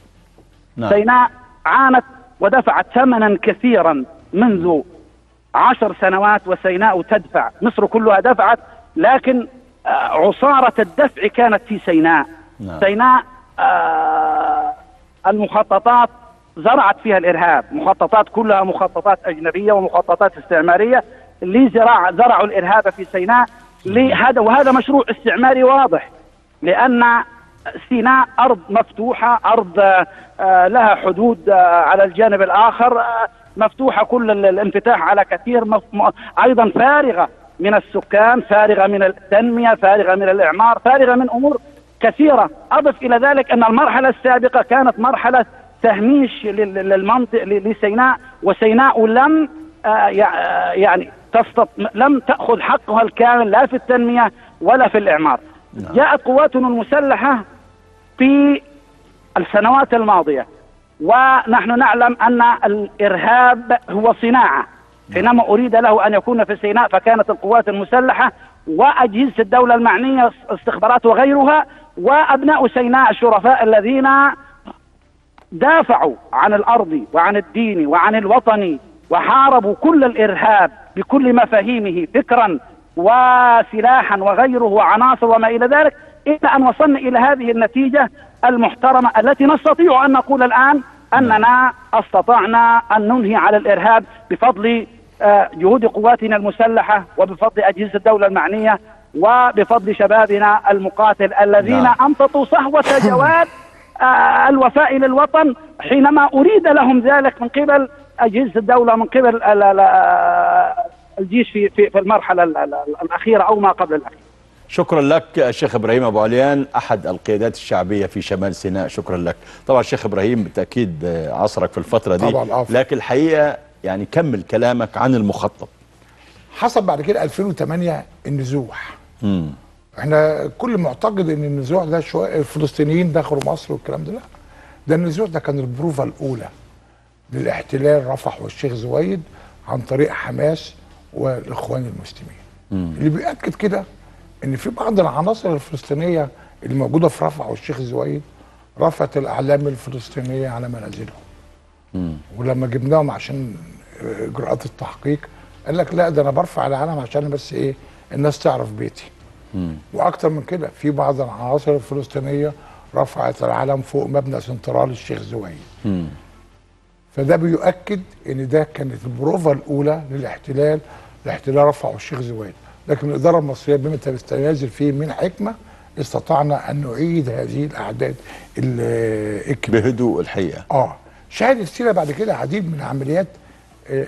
نعم سيناء عانت ودفعت ثمنا كثيرا منذ عشر سنوات وسيناء تدفع مصر كلها دفعت لكن آه، عصارة الدفع كانت في سيناء نعم. سيناء آه، المخططات زرعت فيها الإرهاب مخططات كلها مخططات أجنبية ومخططات استعمارية لزراعة زرعوا الإرهاب في سيناء لهذا وهذا مشروع استعماري واضح لأن سيناء أرض مفتوحة أرض آه، آه، لها حدود آه، على الجانب الآخر آه، مفتوحة كل ال- الانفتاح على كثير مف- م- أيضا فارغة من السكان فارغة من التنمية فارغة من الإعمار فارغة من أمور كثيرة أضف إلى ذلك أن المرحلة السابقة كانت مرحلة تهميش لل- للمنطق ل- لسيناء وسيناء لم آه، يع- آه، يعني تستط... لم تأخذ حقها الكامل لا في التنمية ولا في الإعمار جاءت قواتنا المسلحة في السنوات الماضية ونحن نعلم أن الإرهاب هو صناعة حينما أريد له أن يكون في سيناء فكانت القوات المسلحة واجهزه الدوله المعنيه استخبارات وغيرها وابناء سيناء الشرفاء الذين دافعوا عن الارض وعن الدين وعن الوطن وحاربوا كل الارهاب بكل مفاهيمه فكرا وسلاحا وغيره وعناصر وما الى ذلك الى ان وصلنا الى هذه النتيجه المحترمه التي نستطيع ان نقول الان اننا استطعنا ان ننهي على الارهاب بفضل آه، جهود قواتنا المسلحه وبفضل اجهزه الدوله المعنيه وبفضل شبابنا المقاتل الذين نعم. انبطوا صهوه جواد آه، الوفاء للوطن حينما اريد لهم ذلك من قبل اجهزه الدوله من قبل ال- ال- آه، الجيش في في في المرحله ال- ال- الاخيره او ما قبل الاخيره. شكرا لك الشيخ ابراهيم ابو عليان احد القيادات الشعبيه في شمال سيناء شكرا لك طبعا الشيخ ابراهيم بالتاكيد آه، عصرك في الفتره دي طبعاً، عفو. لكن الحقيقه يعني كمل كلامك عن المخطط حصل بعد كده 2008 النزوح مم. احنا كل معتقد ان النزوح ده شويه الفلسطينيين دخلوا مصر والكلام ده لا ده النزوح ده كان البروفه الاولى للاحتلال رفح والشيخ زويد عن طريق حماس والاخوان المسلمين اللي بيأكد كده ان في بعض العناصر الفلسطينيه اللي موجوده في رفح والشيخ زويد رفعت الاعلام الفلسطينيه على منازلهم ولما جبناهم عشان اجراءات التحقيق قال لك لا ده انا برفع العلم عشان بس ايه الناس تعرف بيتي واكتر من كده في بعض العناصر الفلسطينيه رفعت العلم فوق مبنى سنترال الشيخ زويد فده بيؤكد ان ده كانت البروفا الاولى للاحتلال الاحتلال رفعه الشيخ زويد لكن الاداره المصريه بما تستنازل فيه من حكمه استطعنا ان نعيد هذه الاعداد ال- الكبيره بهدوء الحقيقه اه شهدت سينا بعد كده عديد من العمليات آه،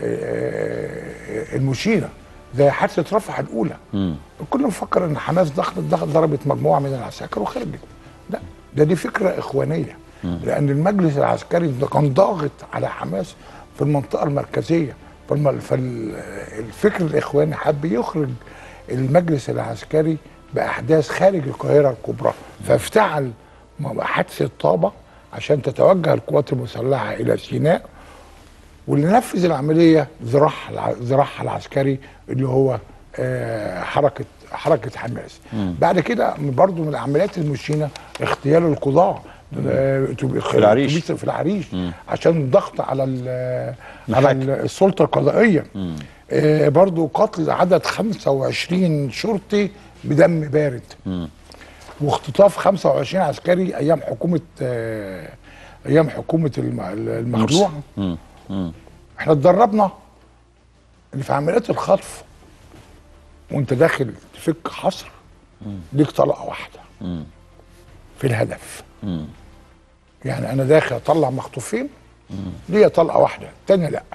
آه، المشيره زي حادثه رفح الاولى الكل مفكر ان حماس دخلت دخلت ضربت مجموعه من العساكر وخرجت لا ده دي فكره اخوانيه لان المجلس العسكري ده كان ضاغط على حماس في المنطقه المركزيه فالم- فالفكر الاخواني حب يخرج المجلس العسكري باحداث خارج القاهره الكبرى فافتعل م- حادثه طابه عشان تتوجه القوات المسلحه الى سيناء واللي نفذ العمليه ذراعها الع- ذراعها العسكري اللي هو آه، حركه حركه حماس بعد كده برضو من العمليات المشينه اغتيال القضاه آه، في العريش. في العريش عشان الضغط على ال- على ال- السلطه القضائيه آه، برضو قتل عدد 25 شرطي بدم بارد واختطاف 25 عسكري ايام حكومه آه، ايام حكومه الم- المخلوع احنا اتدربنا ان في عمليات الخطف وانت داخل تفك حصر ليك طلقه واحده في الهدف يعني انا داخل اطلع مخطوفين ليا طلقه واحده الثانيه لا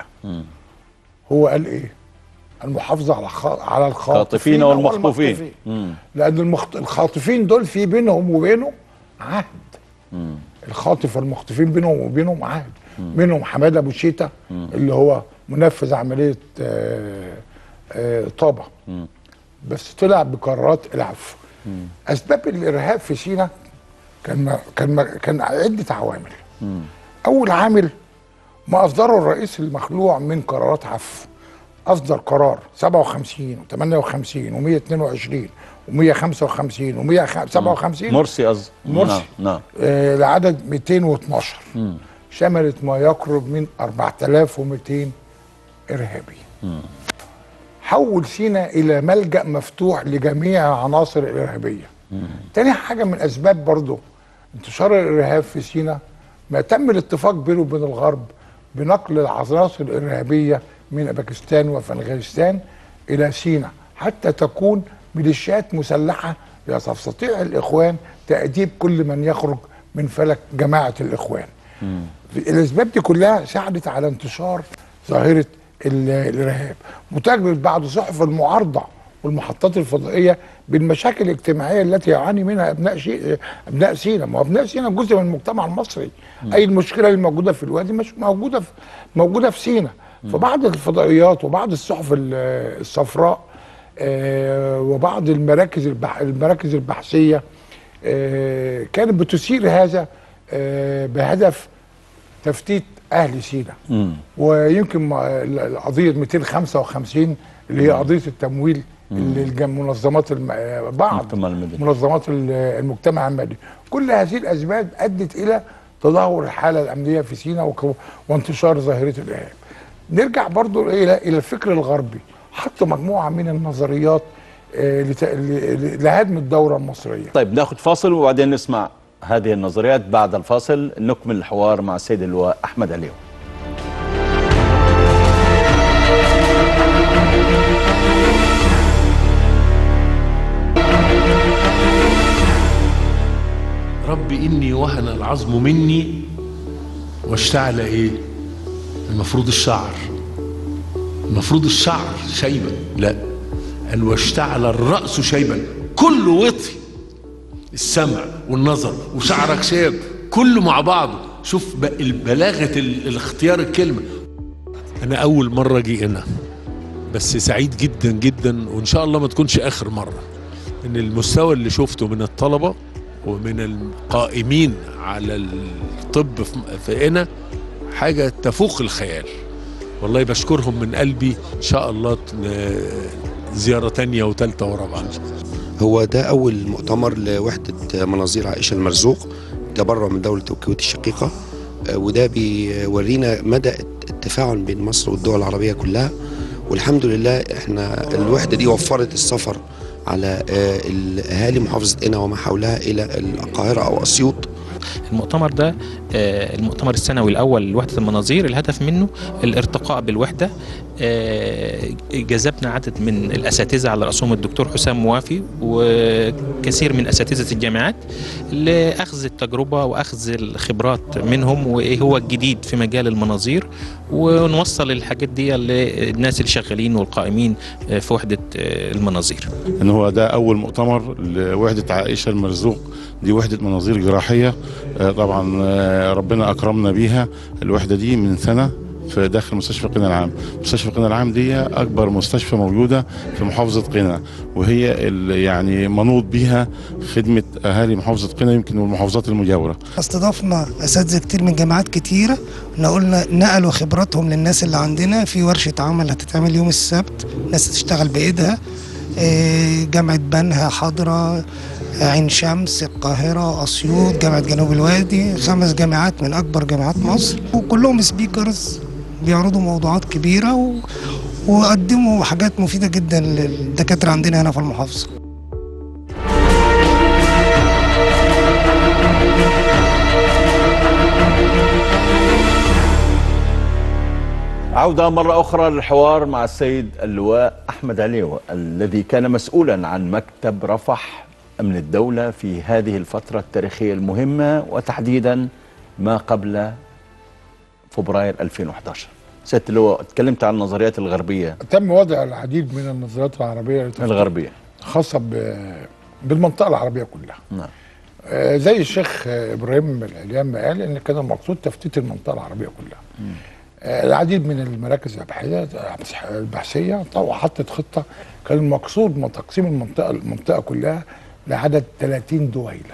هو قال ايه المحافظه على خ... على الخاطفين خاطفين والمخطوفين. لان المخط... الخاطفين دول في بينهم وبينه عهد الخاطف والمخطوفين بينهم وبينهم عهد منهم حماده ابو شيته اللي هو منفذ عمليه آه آه طابه بس طلع بقرارات العفو اسباب الارهاب في سينا كان كان كان عده عوامل اول عامل ما اصدره الرئيس المخلوع من قرارات عفو اصدر قرار 57 و58 و122 و155 و157 مرسي قصدي مرسي. نعم نعم آه لعدد 212 شملت ما يقرب من 4200 ارهابي حول سينا الى ملجا مفتوح لجميع العناصر الارهابيه تاني حاجه من اسباب برضو انتشار الارهاب في سينا ما تم الاتفاق بينه وبين الغرب بنقل العناصر الارهابيه من باكستان وافغانستان الى سينا حتى تكون ميليشيات مسلحه يستطيع الاخوان تاديب كل من يخرج من فلك جماعه الاخوان الاسباب دي كلها ساعدت على انتشار ظاهره ال- الارهاب متاجرة بعض صحف المعارضه والمحطات الفضائيه بالمشاكل الاجتماعيه التي يعاني منها ابناء شي... ابناء سينا ما هو ابناء سينا جزء من المجتمع المصري اي المشكله اللي موجوده في الوادي مش موجوده في موجوده في سينا فبعض الفضائيات وبعض الصحف ال- الصفراء آه، وبعض المراكز البح... المراكز البحثيه آه، كانت بتثير هذا آه، بهدف تفتيت اهل سينا ويمكن ما- ال- قضيه 255 اللي هي قضيه التمويل اللي الجم- منظمات الم... آه، بعض المجتمع المدني. منظمات ال- المجتمع المدني كل هذه الاسباب ادت الى تدهور الحاله الامنيه في سيناء وك- وانتشار ظاهره الارهاب نرجع برضو الى الى الفكر الغربي حط مجموعه من النظريات آه، لت- ل- ل- لهدم الدوره المصريه طيب ناخذ فاصل وبعدين نسمع هذه النظريات بعد الفاصل نكمل الحوار مع السيد اللواء احمد عليو رب إني وهن العظم مني واشتعل إيه المفروض الشعر المفروض الشعر شيبا لا أن واشتعل الرأس شيبا كله وطي السمع والنظر وشعرك شاب كله مع بعضه شوف بقى البلاغة ال- الاختيار الكلمة أنا أول مرة أجي هنا بس سعيد جدا جدا وإن شاء الله ما تكونش آخر مرة إن المستوى اللي شفته من الطلبة ومن القائمين على الطب في- في هنا حاجة تفوق الخيال والله بشكرهم من قلبي إن شاء الله ت- زيارة تانية وتالتة ورابعة هو ده أول مؤتمر لوحدة مناظير عائشة المرزوق تبرع من دولة الكويت الشقيقة آه، وده بيورينا مدى التفاعل بين مصر والدول العربية كلها والحمد لله احنا الوحدة دي وفرت السفر على آه، الأهالي محافظة قنا وما حولها إلى القاهرة أو أسيوط المؤتمر ده آه، المؤتمر السنوي الأول لوحدة المناظير الهدف منه الارتقاء بالوحدة آه، جذبنا عدد من الأساتذة على رأسهم الدكتور حسام موافي وكثير من أساتذة الجامعات لأخذ التجربة وأخذ الخبرات منهم وإيه هو الجديد في مجال المناظير ونوصل الحاجات دي للناس اللي شغالين والقائمين آه، في وحدة آه، المناظير ان هو ده اول مؤتمر لوحده عائشه المرزوق دي وحده مناظير جراحيه آه، طبعا آه، ربنا اكرمنا بيها الوحده دي من سنه في داخل مستشفى قنا العام مستشفى قنا العام دي اكبر مستشفى موجوده في محافظه قنا وهي ال- يعني منوط بيها خدمه اهالي محافظه قنا يمكن والمحافظات المجاوره استضفنا اساتذه كتير من جامعات كتيره قلنا نقلوا خبراتهم للناس اللي عندنا في ورشه عمل هتتعمل يوم السبت ناس تشتغل بايدها آه، جامعه بنها حاضره عين شمس القاهرة أسيوط جامعة جنوب الوادي خمس جامعات من أكبر جامعات مصر وكلهم سبيكرز بيعرضوا موضوعات كبيرة و... وقدموا حاجات مفيدة جدا للدكاترة عندنا هنا في المحافظة عودة مرة أخرى للحوار مع السيد اللواء أحمد عليو الذي كان مسؤولا عن مكتب رفح أمن الدولة في هذه الفترة التاريخية المهمة وتحديدا ما قبل فبراير 2011 سيادة اللواء تكلمت عن النظريات الغربية تم وضع العديد من النظريات العربيه لتفكير- الغربية خاصه ب- بالمنطقه العربيه كلها نعم آه، زي الشيخ آه، ابراهيم العليان ما قال ان كان المقصود تفتيت المنطقه العربيه كلها آه، العديد من المراكز البحثيه البحثيه طبعا حطت خطه كان المقصود من تقسيم المنطقه المنطقه كلها لعدد 30 دويله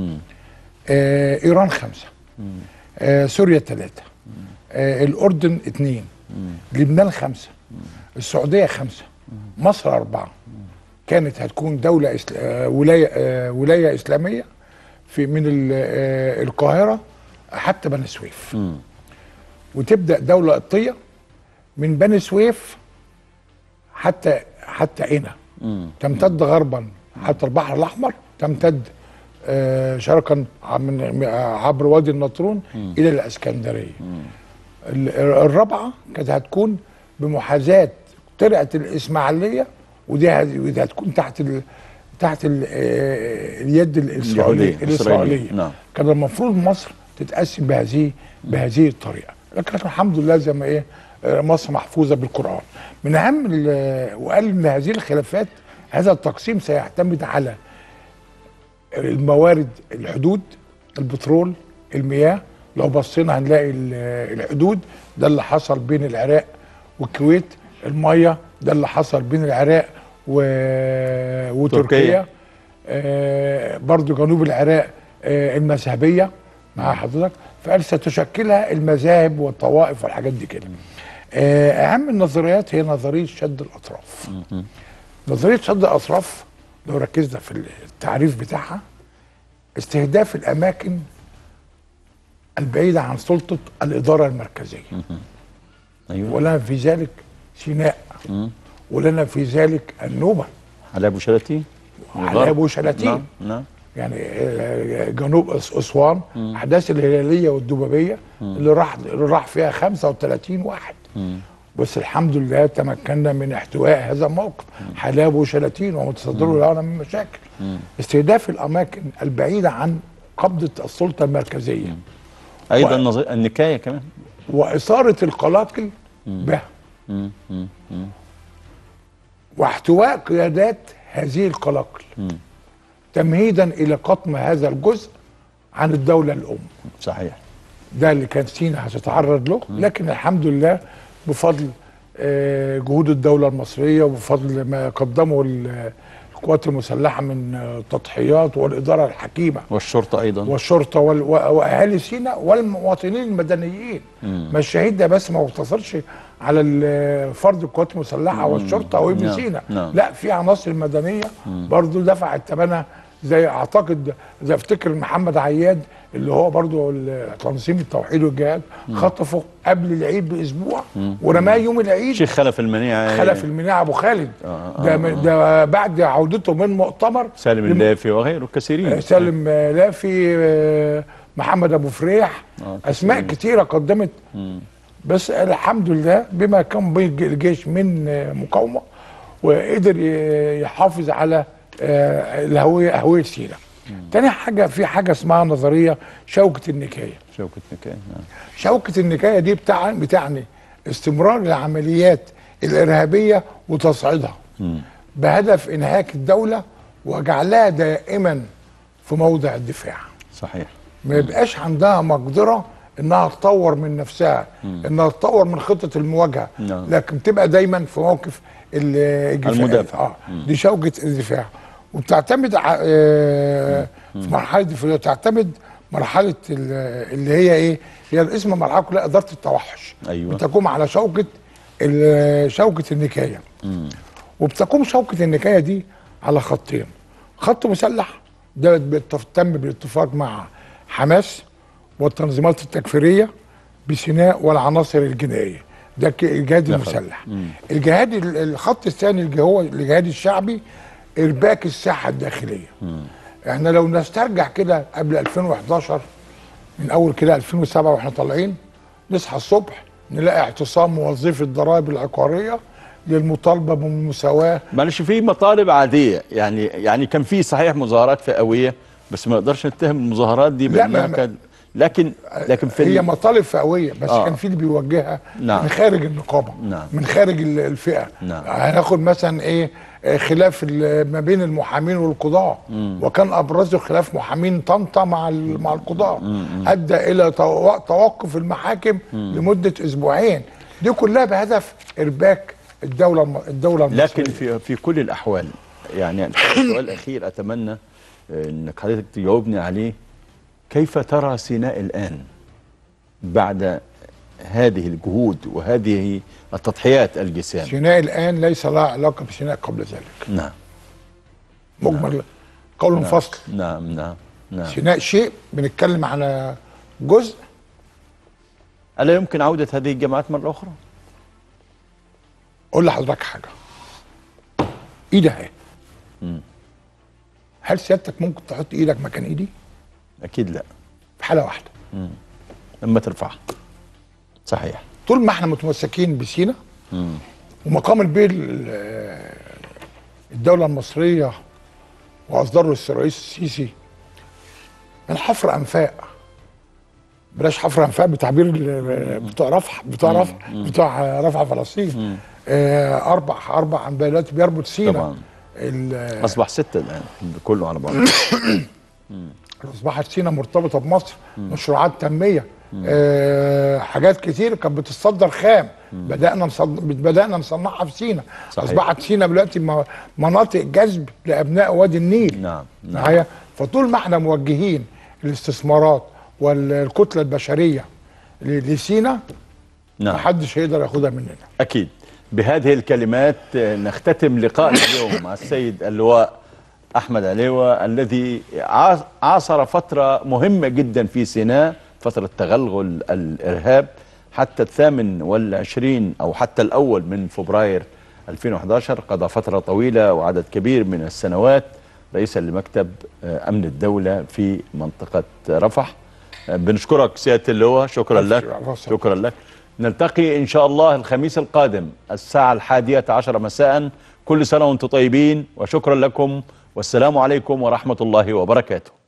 آه، ايران خمسه آه، سوريا ثلاثه آه، الاردن اثنين لبنان خمسه السعوديه خمسه مصر اربعه كانت هتكون دوله إسل... آه، ولايه آه، ولايه اسلاميه في من ال- آه، القاهره حتى بني سويف وتبدا دوله قبطيه من بني سويف حتى حتى قنا تمتد غربا حتى البحر الاحمر تمتد آه، شرقا ع- من عبر وادي النطرون الى الاسكندريه ال- الرابعه كانت هتكون بمحاذاه ترعه الاسماعيليه ودي هت- ودي هتكون تحت ال... تحت ال... آه، اليد الاسرائيليه اليهودية، الاسرائيليه نعم. كان المفروض مصر تتقسم بهذه بهذه الطريقه لكن الحمد لله زي ما ايه آه، مصر محفوظه بالقران من اهم ال- وقال ان هذه الخلافات هذا التقسيم سيعتمد على الموارد الحدود البترول المياه لو بصينا هنلاقي ال- الحدود ده اللي حصل بين العراق والكويت الميه ده اللي حصل بين العراق و... وتركيا تركيا. آه برضو جنوب العراق آه المذهبيه مع حضرتك فقال ستشكلها المذاهب والطوائف والحاجات دي كده آه اهم النظريات هي نظريه شد الاطراف نظريه سد الاطراف لو ركزنا في التعريف بتاعها استهداف الاماكن البعيده عن سلطه الاداره المركزيه ايوه ولنا في ذلك سيناء مم. ولنا في ذلك النوبه حلب وشلاتين حلب وشلاتين نعم نعم يعني آه، جنوب أس- اسوان احداث الهلاليه والدببيه اللي راح اللي راح فيها 35 واحد مم. بس الحمد لله تمكنا من احتواء هذا الموقف حلاب وشلاتين ومتصدروا لنا من مشاكل استهداف الاماكن البعيده عن قبضه السلطه المركزيه ايضا و- نظرية النكايه كمان واثاره القلاقل بها مم. مم. مم. واحتواء قيادات هذه القلاقل مم. تمهيدا الى قطم هذا الجزء عن الدوله الام صحيح ده اللي كان سينا هتتعرض له لكن الحمد لله بفضل آه، جهود الدوله المصريه وبفضل ما قدمه ال- القوات المسلحه من آه، تضحيات والاداره الحكيمه والشرطه ايضا والشرطه وال- و- واهالي سيناء والمواطنين المدنيين مم. ما الشهيد ده بس ما مقتصرش على ال- فرد القوات المسلحه والشرطه او ابن نعم، سينا نعم. لا في عناصر مدنيه برضو دفعت ثمنها زي اعتقد زي افتكر محمد عياد اللي هو برضو ال- تنظيم التوحيد والجهاد خطفه قبل العيد باسبوع ورماه يوم العيد شيخ خلف المنيع خلف المناع ابو خالد آه، ده من- ده بعد عودته من مؤتمر سالم لم- اللافي وغيره كثيرين سالم آه، لافي آه، محمد ابو فريح آه، اسماء كثيرين. كتيره قدمت مم. بس الحمد لله بما كان به الجيش من آه، مقاومه وقدر ي- يحافظ على آه، الهويه هويه سيناء تاني حاجه في حاجه اسمها نظريه شوكه النكايه شوكة نكايه نعم شوكة النكاية دي بتاع بتعني استمرار العمليات الإرهابية وتصعيدها مم. بهدف إنهاك الدولة وجعلها دائما في موضع الدفاع صحيح ما يبقاش عندها مقدرة إنها تطور من نفسها إنها تطور من خطة المواجهة نعم. لكن تبقى دايما في موقف ال- الدفاع المدافع. آه. دي شوكة الدفاع وبتعتمد ع- آه، في مرحلة الدفاع تعتمد مرحلة ال- اللي هي ايه؟ هي الاسم المرحلة كلها إدارة التوحش ايوه بتقوم على شوكة ال- شوكة النكاية مم. وبتقوم شوكة النكاية دي على خطين خط مسلح ده بالتف- تم بالاتفاق مع حماس والتنظيمات التكفيرية بسيناء والعناصر الجنائية ده ك- الجهاد ده خط. المسلح مم. الجهاد ال- الخط الثاني اللي هو الجهاد الشعبي ارباك الساحة الداخلية مم. احنا لو نسترجع كده قبل 2011 من اول كده 2007 واحنا طالعين نصحى الصبح نلاقي اعتصام موظفي الضرائب العقاريه للمطالبه بالمساواه معلش في مطالب عاديه يعني يعني كان في صحيح مظاهرات فئويه بس ما نقدرش نتهم المظاهرات دي لا، بانها ما- كان لكن لكن في هي ال- مطالب فئويه بس آه. كان في اللي بيوجهها نعم. من خارج النقابه نعم. من خارج ال- الفئه نعم. هناخد مثلا ايه آه، خلاف ال- ما بين المحامين والقضاه مم. وكان ابرزه خلاف محامين طنطا مع ال- مع القضاه ادى الى تو- توقف المحاكم لمده اسبوعين دي كلها بهدف ارباك الدوله الم- الدوله المصريه لكن في في كل الاحوال يعني السؤال الاخير اتمنى آه، انك حضرتك تجاوبني عليه كيف ترى سيناء الان بعد هذه الجهود وهذه التضحيات الجسام سيناء الان ليس لها علاقه بسيناء قبل ذلك نعم مجمل قول نعم. فصل نعم نعم نعم سيناء شيء بنتكلم على جزء الا يمكن عوده هذه الجماعات مره اخرى اقول لحضرتك حاجه ايدي اهي مم. هل سيادتك ممكن تحط ايدك مكان ايدي اكيد لا في حاله واحده لما ترفعها صحيح طول ما احنا متمسكين بسينا مم. ومقام البيه ال- الدوله المصريه واصدره الرئيس السيسي من حفر انفاق بلاش حفر انفاق بتعبير ال- بتوع رفح بتوع رفح بتوع رفح فلسطين آه، اربع اربع انباء دلوقتي بيربط سينا طبعا ال- اصبح سته الان كله على بعضه اصبحت سينا مرتبطه بمصر مشروعات تنميه آه حاجات كتير كانت بتتصدر خام بدانا نصد... بدانا نصنعها في سينا صحيح. اصبحت سينا دلوقتي م- مناطق جذب لابناء وادي النيل نعم نعم معايا فطول ما احنا موجهين الاستثمارات والكتله البشريه ل- لسينا نعم محدش هيقدر ياخدها مننا اكيد بهذه الكلمات نختتم لقائنا اليوم مع السيد اللواء أحمد عليوة الذي عاص- عاصر فترة مهمة جدا في سيناء فترة تغلغل الإرهاب حتى الثامن والعشرين أو حتى الأول من فبراير 2011 قضى فترة طويلة وعدد كبير من السنوات رئيسا لمكتب آه، أمن الدولة في منطقة رفح آه، بنشكرك سيادة اللواء شكرا لك شكرا لك نلتقي إن شاء الله الخميس القادم الساعة الحادية عشر مساء كل سنة وانتم طيبين وشكرا لكم والسلام عليكم ورحمة الله وبركاته